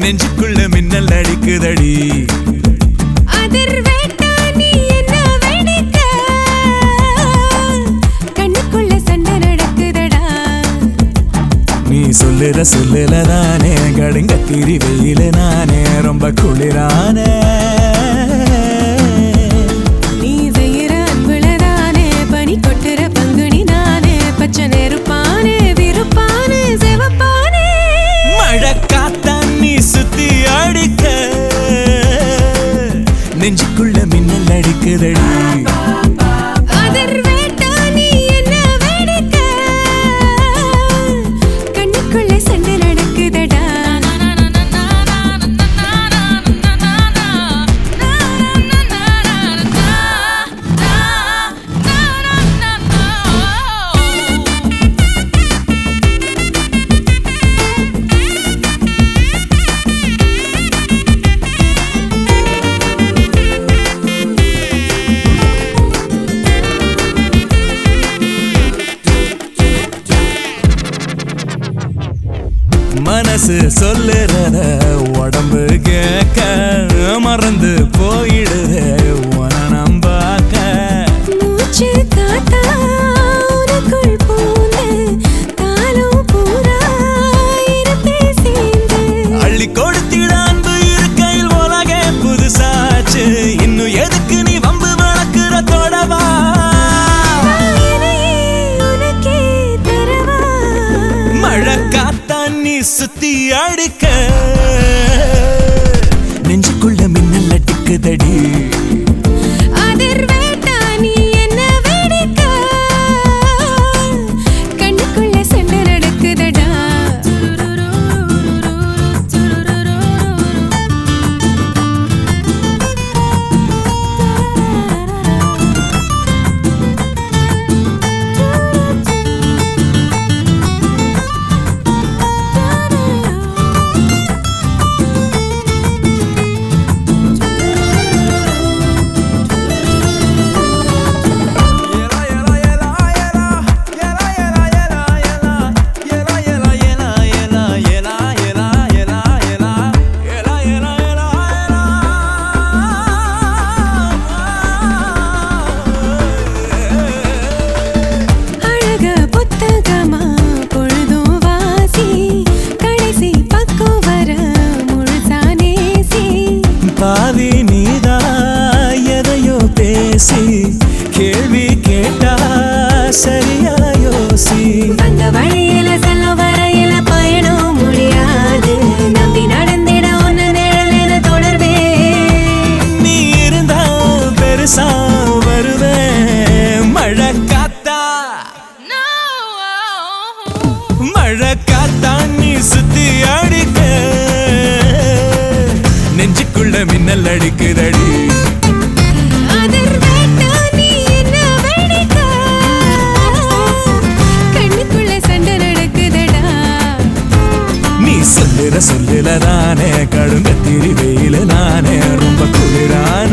நெஞ்சுக்குள்ள மின்னல் அடிக்குதடி அதிர்வேட்டா நீ என்ன வெடிக்க கண்ணுக்குள்ள சண்டை நடக்குதடா நீ சொல்லுற சொல்லுல நானே கடுங்க திரி வெயில நானே ரொம்ப குளிரானே நீ செய்யற அன்புலதானே பனி கொட்டுற பங்குனி நானே பச்சை நெருப்பானே விருப்பானே சிவப்பானே மழை காத்தான் நீ சுத்தி அடிக்க நெஞ்சுக்குள்ள மின்னல் அடிக்குதடி அதிர்வேட்டா நீ என்ன வெடிக்க கண்ணுக்குள்ள சண்டை நடக்குதடா மனசு சொல்லுறத உடம்பு கேட்க மறந்து போயிடுதே உன நம்பாக்க மூச்சு காத்தா உனக்குள் பூந்து காலம் பூரா இருப்பே சேர்ந்து அள்ளி கொடுத்திட அன்பு இருக்கையில் உலகே புதுசாச்சு இன்னும் எதுக்கு நீ வம்பு வளர்க்கிற தொடவா என்னையே உனக்கே தரவா மழை காத்தான் நீ சுத்தி அடிக்க நெஞ்சுக்குள்ள மின்னல் அடிக்குதடி அதிர்வேட்டா நீ என்ன வெடிக்க கண்ணுக்குள்ள சண்டை நடக்குதடா அழக புத்தகமா பொழுதும் வாசி கடைசி பக்கம் வர முழுசா நேசி பாவி நீதா எதையோ பேசி கேள்வி கேட்டா சரியா யோசி அந்த வழியில செல்ல வரையில பயணம் முடியாது நம்பி நடந்திட ஒன்னு நிழலின தொடர்வே நீ இருந்தா பெருசா வருவேன் மழை காத்தா மழை காத்தா நீ சுத்தி அடிக்க நெஞ்சுக்குள்ள மின்னல் அடிக்குதடி அதிர்வேட்டா நீ என்ன வெடிக்க கண்ணுக்குள்ள சண்டை நடக்குதடா நீ சொல்லுற சொல்லுல நானே கடுங்க திரி வெயில நானே ரொம்ப குளிரான